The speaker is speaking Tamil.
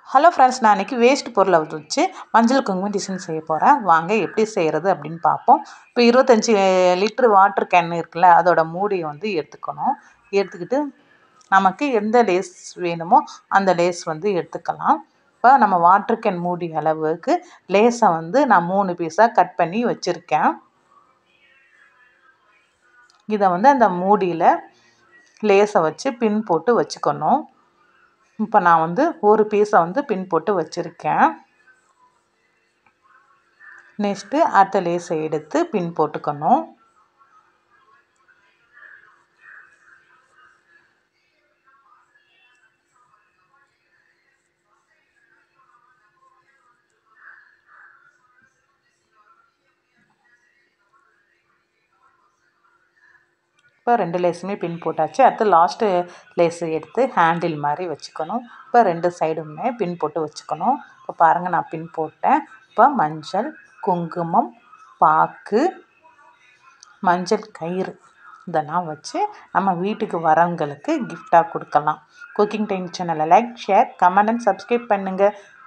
ஹலோ ஃப்ரெண்ட்ஸ் நான் இன்றைக்கி வேஸ்ட் பொருளை வச்சு மஞ்சள் குங்குமம் டிசைன் செய்ய போகிறேன் வாங்க எப்படி செய்கிறது அப்படின்னு பார்ப்போம் இப்போ இருபத்தஞ்சி லிட்ரு வாட்டர் கேன் இருக்குல்ல அதோட மூடியை வந்து எடுத்துக்கணும் எடுத்துக்கிட்டு நமக்கு எந்த லேஸ் வேணுமோ அந்த லேஸ் வந்து எடுத்துக்கலாம் இப்போ நம்ம வாட்டர் கேன் மூடி அளவுக்கு லேஸை வந்து நான் மூணு பீஸாக கட் பண்ணி வச்சுருக்கேன் இதை வந்து அந்த மூடியில் லேஸை வச்சு பின் போட்டு வச்சுக்கணும் இப்போ நான் வந்து ஒரு பீஸை வந்து பின் போட்டு வச்சுருக்கேன் நெக்ஸ்ட்டு அடுத்த லேஸை எடுத்து பின் போட்டுக்கணும் இப்போ ரெண்டு லேஸுமே பின் போட்டாச்சு அடுத்து லாஸ்ட்டு லேஸு எடுத்து ஹேண்டில் மாதிரி வச்சுக்கணும் இப்போ ரெண்டு சைடுமே பின் போட்டு வச்சுக்கணும் இப்போ பாருங்கள் நான் பின் போட்டேன் இப்போ மஞ்சள் குங்குமம் பாக்கு மஞ்சள் கயிறு இதெல்லாம் வச்சு நம்ம வீட்டுக்கு வரவங்களுக்கு கிஃப்டாக கொடுக்கலாம் குக்கிங் டைம் சேனலை like share comment and subscribe பண்ணுங்கள்